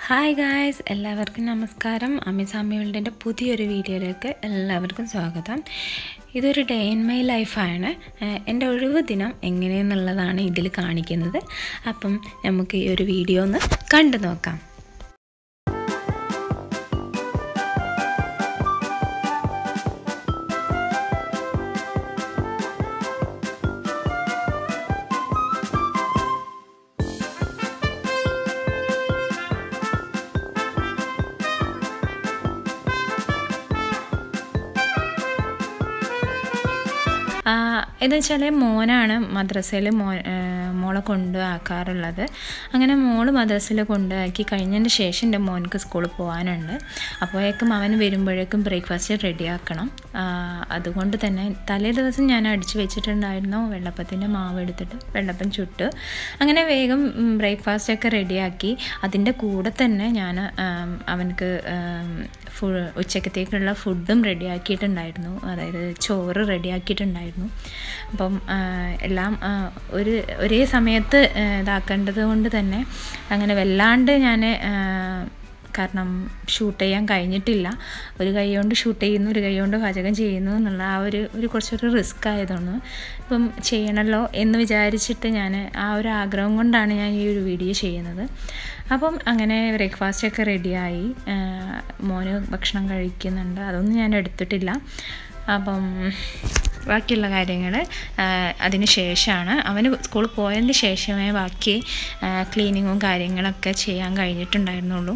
hi guys എല്ലാവർക്കും നമസ്കാരം അമിസാമി വേൾഡിൻ്റെ പുതിയൊരു വീഡിയോയിലേക്ക് എല്ലാവർക്കും സ്വാഗതം ഇതൊരു ഡേ ഇൻ മൈ ലൈഫാണ് എൻ്റെ ഒഴിവ് ദിനം എങ്ങനെയെന്നുള്ളതാണ് ഇതിൽ കാണിക്കുന്നത് അപ്പം നമുക്ക് ഈ ഒരു വീഡിയോ ഒന്ന് കണ്ടു നോക്കാം എന്ന് വെച്ചാൽ മോനാണ് മദ്രസയിൽ മോ മോളെ കൊണ്ടാക്കാറുള്ളത് അങ്ങനെ മോള് മദ്രസയിൽ കൊണ്ടാക്കി കഴിഞ്ഞതിന് ശേഷം എൻ്റെ മോനക്ക് സ്കൂളിൽ പോകാനുണ്ട് അപ്പോഴേക്കും അവൻ വരുമ്പോഴേക്കും ബ്രേക്ക്ഫാസ്റ്റ് റെഡിയാക്കണം അതുകൊണ്ട് തന്നെ തലേ ദിവസം ഞാൻ അടിച്ചു വെച്ചിട്ടുണ്ടായിരുന്നു വെള്ളപ്പത്തിൻ്റെ മാവ് എടുത്തിട്ട് വെള്ളപ്പം ചുട്ട് അങ്ങനെ വേഗം ബ്രേക്ക്ഫാസ്റ്റൊക്കെ റെഡിയാക്കി അതിൻ്റെ കൂടെ തന്നെ ഞാൻ അവനക്ക് ഫു ഉച്ചക്കത്തേക്കുള്ള ഫുഡും റെഡിയാക്കിയിട്ടുണ്ടായിരുന്നു അതായത് ചോറ് റെഡിയാക്കിയിട്ടുണ്ടായിരുന്നു അപ്പം എല്ലാം ഒരു ഒരേ സമയത്ത് ഇതാക്കേണ്ടത് കൊണ്ട് തന്നെ അങ്ങനെ വല്ലാണ്ട് ഞാൻ കാരണം ഷൂട്ട് ചെയ്യാൻ കഴിഞ്ഞിട്ടില്ല ഒരു കൈ കൊണ്ട് ഷൂട്ട് ചെയ്യുന്നു ഒരു കൈ കൊണ്ട് പാചകം ചെയ്യുന്നു എന്നുള്ള ആ ഒരു ഒരു കുറച്ചൊരു റിസ്ക് ആയതുകൊണ്ട് ഇപ്പം ചെയ്യണമല്ലോ എന്ന് വിചാരിച്ചിട്ട് ഞാൻ ആ ഒരു ആഗ്രഹം കൊണ്ടാണ് ഞാൻ ഈ ഒരു വീഡിയോ ചെയ്യുന്നത് അപ്പം അങ്ങനെ ബ്രേക്ക്ഫാസ്റ്റൊക്കെ റെഡിയായി മോന് ഭക്ഷണം കഴിക്കുന്നുണ്ട് അതൊന്നും ഞാൻ എടുത്തിട്ടില്ല അപ്പം ബാക്കിയുള്ള കാര്യങ്ങൾ അതിന് ശേഷമാണ് അവന് സ്കൂളിൽ പോയതിന് ശേഷമേ ബാക്കി ക്ലീനിങ്ങും കാര്യങ്ങളൊക്കെ ചെയ്യാൻ കഴിഞ്ഞിട്ടുണ്ടായിരുന്നുള്ളൂ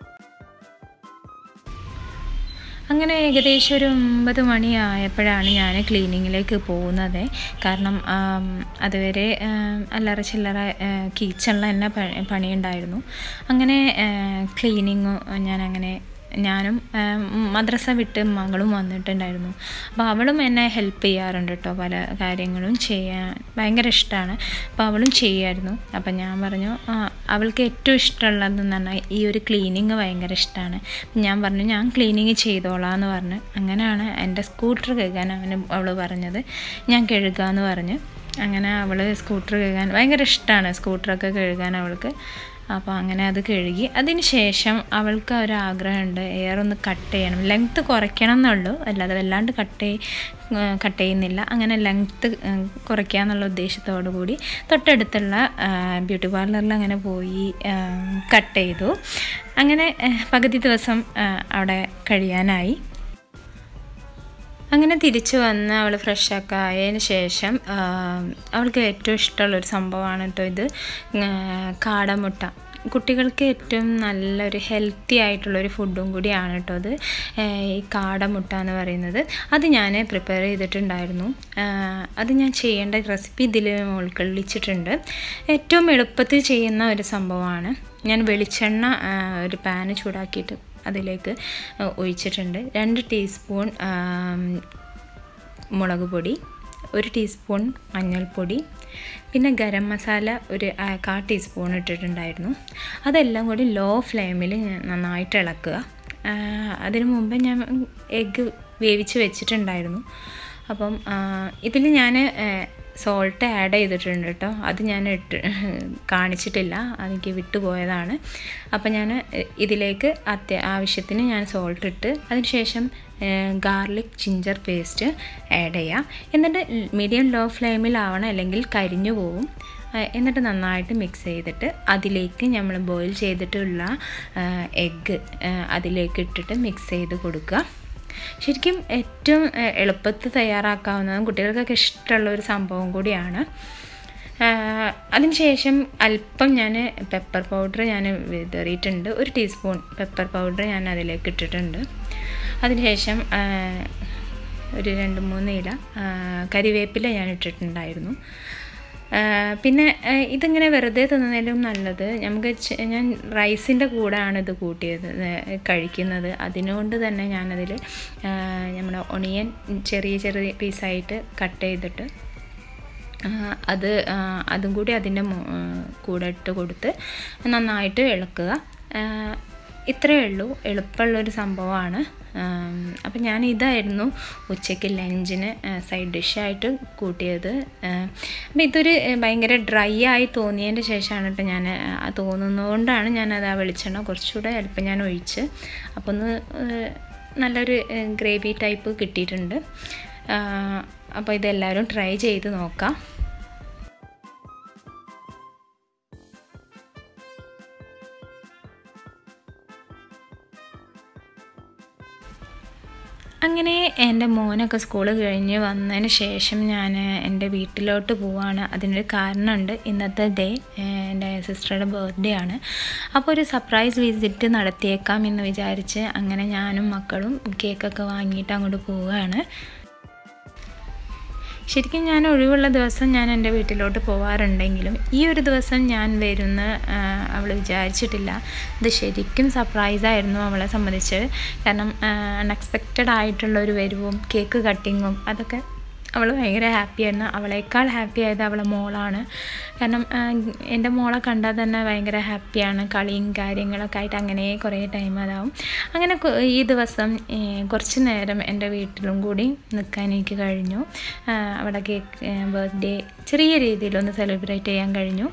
അങ്ങനെ ഏകദേശം ഒരു ഒമ്പത് മണിയായപ്പോഴാണ് ഞാൻ ക്ലീനിങ്ങിലേക്ക് പോകുന്നത് കാരണം അതുവരെ അല്ലറ ചില്ലറ കിച്ചണിൽ തന്നെ പണിയുണ്ടായിരുന്നു അങ്ങനെ ക്ലീനിങ് ഞാൻ അങ്ങനെ ഞാനും മദ്രസ വിട്ട് മകളും വന്നിട്ടുണ്ടായിരുന്നു അപ്പോൾ അവളും എന്നെ ഹെൽപ്പ് ചെയ്യാറുണ്ട് കേട്ടോ പല കാര്യങ്ങളും ചെയ്യാൻ ഭയങ്കര ഇഷ്ടമാണ് അപ്പോൾ അവളും ചെയ്യായിരുന്നു അപ്പം ഞാൻ പറഞ്ഞു അവൾക്ക് ഏറ്റവും ഇഷ്ടമുള്ളതെന്ന് പറഞ്ഞാൽ ഈ ഒരു ക്ലീനിങ് ഭയങ്കര ഇഷ്ടമാണ് ഞാൻ പറഞ്ഞു ഞാൻ ക്ലീനിങ് ചെയ്തോളാം എന്ന് പറഞ്ഞ് അങ്ങനെയാണ് എൻ്റെ സ്കൂട്ടർ കഴുകാൻ അവന് അവൾ പറഞ്ഞത് ഞാൻ കഴുകാമെന്ന് പറഞ്ഞ് അങ്ങനെ അവൾ സ്കൂട്ടർ കഴുകാൻ ഭയങ്കര ഇഷ്ടമാണ് സ്കൂട്ടറൊക്കെ കഴുകാൻ അവൾക്ക് അപ്പോൾ അങ്ങനെ അത് കഴുകി അതിന് ശേഷം അവൾക്ക് ഒരു ആഗ്രഹമുണ്ട് എയർ ഒന്ന് കട്ട് ചെയ്യണം ലെങ്ത്ത് കുറയ്ക്കണം എന്നുള്ളൂ അല്ലാതെ വല്ലാണ്ട് കട്ട് കട്ട് ചെയ്യുന്നില്ല അങ്ങനെ ലെങ്ത്ത് കുറയ്ക്കുക എന്നുള്ള ഉദ്ദേശത്തോടു കൂടി തൊട്ടടുത്തുള്ള ബ്യൂട്ടി പാർലറിൽ അങ്ങനെ പോയി കട്ട് ചെയ്തു അങ്ങനെ പകുതി ദിവസം അവിടെ കഴിയാനായി അങ്ങനെ തിരിച്ചു വന്ന് അവൾ ഫ്രഷൊക്കെ ആയതിന് ശേഷം അവൾക്ക് ഏറ്റവും ഇഷ്ടമുള്ളൊരു സംഭവമാണ് കേട്ടോ ഇത് കാടമുട്ട കുട്ടികൾക്ക് ഏറ്റവും നല്ലൊരു ഹെൽത്തി ആയിട്ടുള്ളൊരു ഫുഡും കൂടിയാണ് കേട്ടോ അത് ഈ കാടമുട്ട എന്ന് പറയുന്നത് അത് ഞാൻ പ്രിപ്പയർ ചെയ്തിട്ടുണ്ടായിരുന്നു അത് ഞാൻ ചെയ്യേണ്ട റെസിപ്പി ഇതിൽ ഉൾക്കൊള്ളിച്ചിട്ടുണ്ട് ഏറ്റവും എളുപ്പത്തിൽ ചെയ്യുന്ന ഒരു സംഭവമാണ് ഞാൻ വെളിച്ചെണ്ണ ഒരു പാന് ചൂടാക്കിയിട്ട് അതിലേക്ക് ഒഴിച്ചിട്ടുണ്ട് രണ്ട് ടീസ്പൂൺ മുളക് പൊടി ഒരു ടീസ്പൂൺ മഞ്ഞൾപ്പൊടി പിന്നെ ഗരം മസാല ഒരു കാ ടീസ്പൂൺ ഇട്ടിട്ടുണ്ടായിരുന്നു അതെല്ലാം കൂടി ലോ ഫ്ലെയിമിൽ നന്നായിട്ട് ഇളക്കുക അതിനു മുമ്പ് ഞാൻ എഗ്ഗ് വേവിച്ച് വെച്ചിട്ടുണ്ടായിരുന്നു അപ്പം ഇതിൽ ഞാൻ സോൾട്ട് ആഡ് ചെയ്തിട്ടുണ്ട് കേട്ടോ അത് ഞാൻ ഇട്ട് കാണിച്ചിട്ടില്ല എനിക്ക് വിട്ടുപോയതാണ് അപ്പം ഞാൻ ഇതിലേക്ക് അത്യ ആവശ്യത്തിന് ഞാൻ സോൾട്ട് ഇട്ട് അതിനുശേഷം ഗാർലിക് ജിഞ്ചർ പേസ്റ്റ് ആഡ് ചെയ്യാം എന്നിട്ട് മീഡിയം ലോ ഫ്ലെയിമിലാവണം അല്ലെങ്കിൽ കരിഞ്ഞു പോവും എന്നിട്ട് നന്നായിട്ട് മിക്സ് ചെയ്തിട്ട് അതിലേക്ക് നമ്മൾ ബോയിൽ ചെയ്തിട്ടുള്ള എഗ്ഗ് അതിലേക്ക് ഇട്ടിട്ട് മിക്സ് ചെയ്ത് കൊടുക്കുക ശരിക്കും ഏറ്റവും എളുപ്പത്തിൽ തയ്യാറാക്കാവുന്നതും കുട്ടികൾക്കൊക്കെ ഇഷ്ടമുള്ള ഒരു സംഭവം കൂടിയാണ് അതിനുശേഷം അല്പം ഞാൻ പെപ്പർ പൗഡർ ഞാൻ വിതറിയിട്ടുണ്ട് ഒരു ടീസ്പൂൺ പെപ്പർ പൗഡർ ഞാൻ അതിലേക്ക് ഇട്ടിട്ടുണ്ട് അതിനുശേഷം ഒരു രണ്ട് മൂന്ന് ഇല കരിവേപ്പില ഞാൻ ഇട്ടിട്ടുണ്ടായിരുന്നു പിന്നെ ഇതിങ്ങനെ വെറുതെ തിന്നുന്നതിലും നല്ലത് നമുക്ക് ഞാൻ റൈസിൻ്റെ കൂടെയാണ് ഇത് കൂട്ടിയത് കഴിക്കുന്നത് അതിനുകൊണ്ട് തന്നെ ഞാനതിൽ നമ്മുടെ ഒണിയൻ ചെറിയ ചെറിയ പീസായിട്ട് കട്ട് ചെയ്തിട്ട് അത് അതും കൂടി അതിൻ്റെ കൂടെ ഇട്ട് കൊടുത്ത് നന്നായിട്ട് ഇളക്കുക ഇത്രയേ ഉള്ളൂ എളുപ്പമുള്ളൊരു സംഭവമാണ് അപ്പം ഞാൻ ഇതായിരുന്നു ഉച്ചയ്ക്ക് ലഞ്ചിന് സൈഡ് ഡിഷായിട്ട് കൂട്ടിയത് അപ്പം ഇതൊരു ഏഹ്, ഭയങ്കര ഡ്രൈ ആയി തോന്നിയതിൻ്റെ ശേഷമാണ് കേട്ടോ ഞാൻ ആ തോന്നുന്നതുകൊണ്ടാണ് ഞാനത് ആ വെളിച്ചെണ്ണ കുറച്ചുകൂടെ അല്പം ഞാൻ ഒഴിച്ച് അപ്പോൾ ഒന്ന് ഏഹ്, നല്ലൊരു ഗ്രേവി ടൈപ്പ് കിട്ടിയിട്ടുണ്ട് അപ്പോൾ ഇതെല്ലാവരും ട്രൈ ചെയ്ത് നോക്കാം അങ്ങനെ എൻ്റെ മോനൊക്കെ സ്കൂൾ കഴിഞ്ഞ് വന്നതിന് ശേഷം ഞാൻ എൻ്റെ വീട്ടിലോട്ട് പോവാണ് അതിനൊരു കാരണമുണ്ട് ഇന്നത്തെ ഡേ എൻ്റെ സിസ്റ്ററുടെ ബർത്ത്ഡേ ആണ് അപ്പോൾ ഒരു സർപ്രൈസ് വിസിറ്റ് നടത്തിയേക്കാം എന്ന് വിചാരിച്ച് അങ്ങനെ ഞാനും മക്കളും കേക്കൊക്കെ വാങ്ങിയിട്ട് അങ്ങോട്ട് പോവുകയാണ് ശരിക്കും ഞാൻ ഒഴിവുള്ള ദിവസം ഞാൻ എൻ്റെ വീട്ടിലോട്ട് പോവാറുണ്ടെങ്കിലും ഈ ഒരു ദിവസം ഞാൻ വരുന്ന അവൾ വിചാരിച്ചിട്ടില്ല ഇത് ശരിക്കും സർപ്രൈസായിരുന്നു അവളെ സംബന്ധിച്ച് കാരണം അൺഎക്സ്പെക്റ്റഡ് ആയിട്ടുള്ള ഒരു വരവും കേക്ക് കട്ടിങ്ങും അതൊക്കെ അവൾ ഭയങ്കര ഹാപ്പിയായിരുന്നു അവളേക്കാൾ ഹാപ്പി ആയത് അവളെ മോളാണ് കാരണം ആ, എൻ്റെ മോളെ കണ്ടാൽ തന്നെ ഭയങ്കര ഹാപ്പിയാണ് കളിയും കാര്യങ്ങളൊക്കെ ആയിട്ട് അങ്ങനെ കുറേ ടൈം അതാവും അങ്ങനെ കൊ- ഈ ദിവസം ഏ, കുറച്ച് നേരം എൻ്റെ വീട്ടിലും കൂടി നിൽക്കാൻ എനിക്ക് കഴിഞ്ഞു ആ, അവിടെ കേക്ക് ബർത്ത്ഡേ ചെറിയ രീതിയിലൊന്ന് സെലിബ്രേറ്റ് ചെയ്യാൻ കഴിഞ്ഞു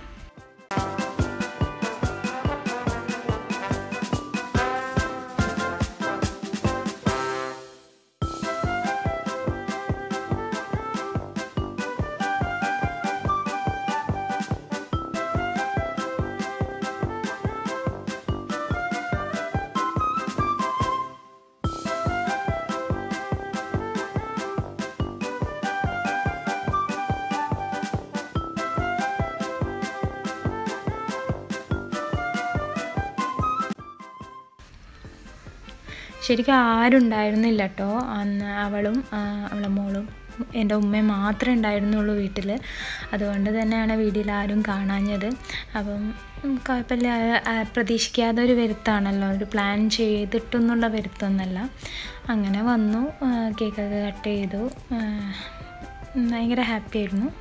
ശരിക്കും ആരും ഉണ്ടായിരുന്നില്ല കേട്ടോ അന്ന് അവളും ആ, അവളെ മോളും എൻ്റെ ഉമ്മയും മാത്രമേ ഉണ്ടായിരുന്നുള്ളൂ വീട്ടിൽ അതുകൊണ്ട് തന്നെയാണ് വീട്ടിൽ ആരും കാണാഞ്ഞത് അപ്പം ഉം, കുഴപ്പമില്ല ആ, പ്രതീക്ഷിക്കാതെ ഒരു വരുത്താണല്ലോ ഒരു പ്ലാൻ ചെയ്തിട്ടൊന്നുള്ള വരുത്തൊന്നല്ല അങ്ങനെ വന്നു ആ, കേക്കൊക്കെ കട്ട് ചെയ്തു ആ, ഉം, ഭയങ്കര ഹാപ്പി ആയിരുന്നു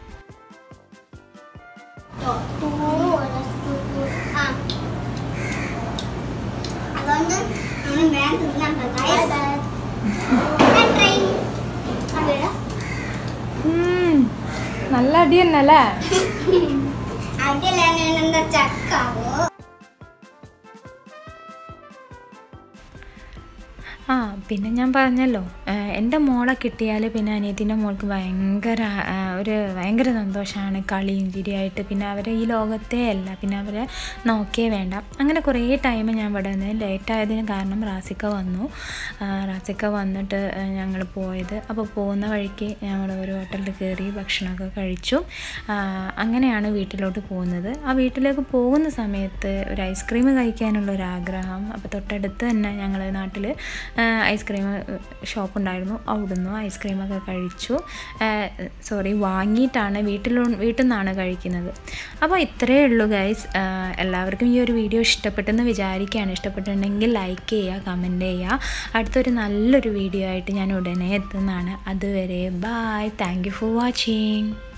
ആ അതുകൊണ്ട് നമ്മൾ വേഗം തിന്നാൻ ട്രെയിൻ അവിടെ നല്ല അടി തന്നെയല്ലേ അതിലാണ് എന്താ ചക്കാവോ ആ പിന്നെ ഞാൻ പറഞ്ഞല്ലോ ഏഹ് എൻ്റെ മോളെ കിട്ടിയാൽ പിന്നെ അനിയത്തിൻ്റെ മോൾക്ക് ഭയങ്കര ആ, ഒരു ഭയങ്കര സന്തോഷമാണ് കളിയും ചിരിയായിട്ട് പിന്നെ അവരെ ഈ ലോകത്തേ അല്ല പിന്നെ അവരെ നോക്കേ വേണ്ട അങ്ങനെ കുറേ ടൈം ഞാൻ ഇവിടെ നിന്ന് ലേറ്റ് ആയതിന് കാരണം റാസിക്ക വന്നു ആ, റാസിക്ക വന്നിട്ട് ഞങ്ങൾ പോയത് അപ്പോൾ പോകുന്ന വഴിക്ക് ഞങ്ങൾ ഒരു ഹോട്ടലിൽ കയറി ഭക്ഷണമൊക്കെ കഴിച്ചു ആ, അങ്ങനെയാണ് വീട്ടിലോട്ട് പോകുന്നത് ആ വീട്ടിലേക്ക് പോകുന്ന സമയത്ത് ഒരു ഐസ്ക്രീം കഴിക്കാനുള്ള ഒരു ആഗ്രഹം അപ്പോൾ തൊട്ടടുത്ത് തന്നെ ഞങ്ങൾ നാട്ടിൽ ഐസ്ക്രീം ഷോപ്പ് ഉണ്ടായിരുന്നു അവിടുന്ന് ഐസ്ക്രീമൊക്കെ കഴിച്ചു സോറി വാങ്ങിയിട്ടാണ് വീട്ടിൽ വീട്ടിൽ നിന്നാണ് കഴിക്കുന്നത് അപ്പോൾ ഇത്രയേ ഉള്ളൂ ഗൈസ് എല്ലാവർക്കും ഈ ഒരു വീഡിയോ ഇഷ്ടപ്പെട്ടെന്ന് വിചാരിക്കുകയാണ് ഇഷ്ടപ്പെട്ടിട്ടുണ്ടെങ്കിൽ ലൈക്ക് ചെയ്യുക കമൻറ്റ് ചെയ്യുക അടുത്തൊരു നല്ലൊരു വീഡിയോ ആയിട്ട് ഞാൻ ഉടനെ എത്തുന്നതാണ് അതുവരെ bye thank you for watching